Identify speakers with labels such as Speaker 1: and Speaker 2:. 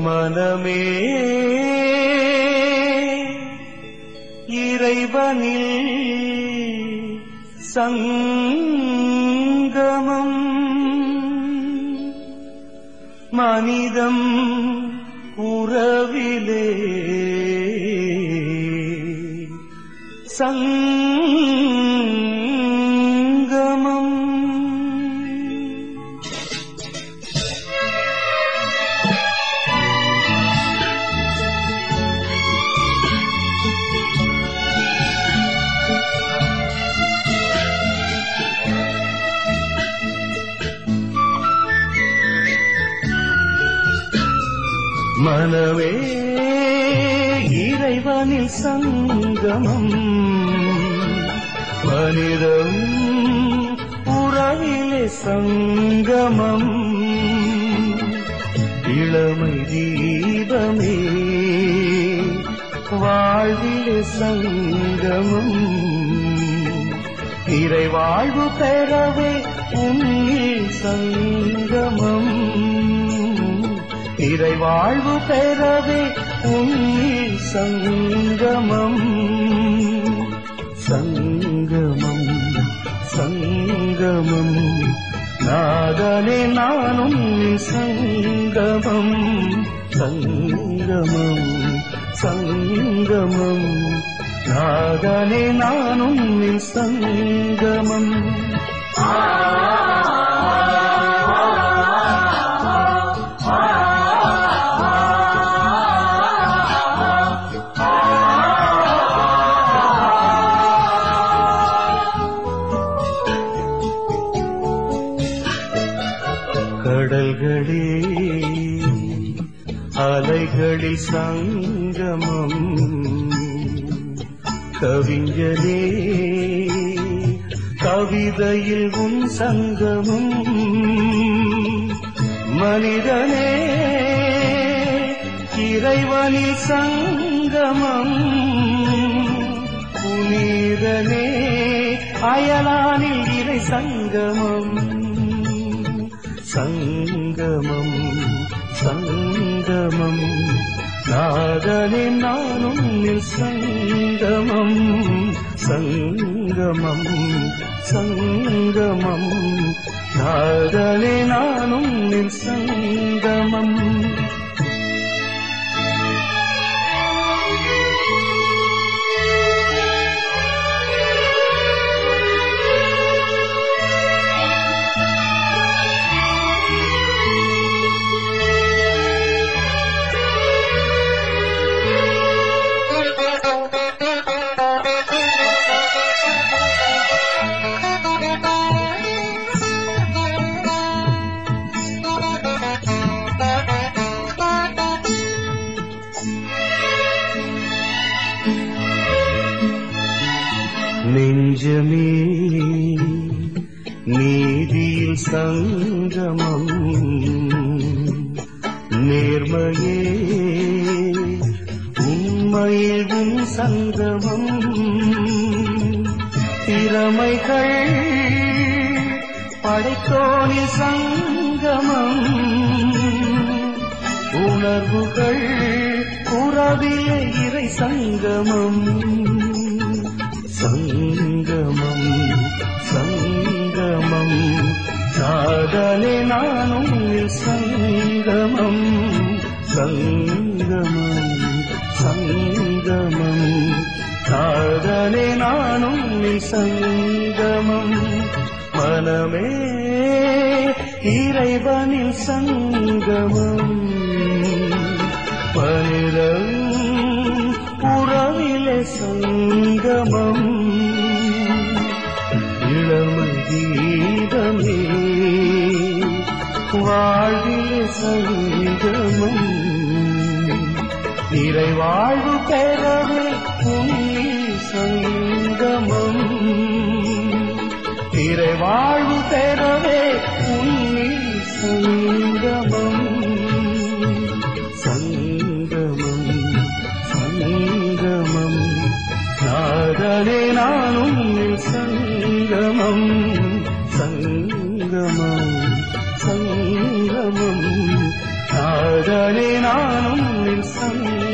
Speaker 1: மனமே இறைவனில் சங்கமம் மனிதம் உறவிலே சங்கமம் மனவே இறைவனில் சங்கமம் மனிதம் உறவிலே சங்கமம் இளமை தீபமே வாழ்விலே சங்கமம் இறை வாழ்வு பெறவே உன்னில் சங்கமம் இறை வாழ்வு பெறவே உன்னில் சங்கமம் சங்கமம் சங்கமம் நாதனே நானும் நின் சங்கமம் சங்கமம் சங்கமம் நாதனே நானும் நின் சங்கமம் கடல்களே அலைகளில் சங்கமம் கவிஞரே கவிதையில் உன் சங்கமம் மனிதனே இறைவனில் சங்கமம் புனிதனே அயலானில் இறை சங்கமம் சங்கமம் சங்கமம் நாதனே நானும் நில் சங்கமம் சங்கமம் சங்கமம் நாதனே நானும் நில் சங்கமம் நெஞ்சமே நீதியில் சங்கமம் நேர்மையே உண்மையில் உன் சங்கமம் திறமைகள் படைத்தோனில் சங்கமம் உணர்வுகள் உறவிலே இறை சங்கமம் சங்கமம் சங்கமம் சாதனை நானும் நில் சங்கமம் சங்கமம் சங்கமம் சாதனை நானும் நில் சங்கமம் மனமே இறைவனில் சங்கமம் மனிதம் உறவிலே சங்கமம் இளமை கீதமே வாழ்விலே சங்கமம் இறை வாழ்வு பெறவே உன்னில் சங்கமம் இறை வாழ்வு பெறவே உன்னில் சங்கமம் சங்கமம் சங்கமம் நாதனே நானும் நின் சங்கமம் சங்கமம் சங்கமம் காதலே நானும் நின் சங்கமம்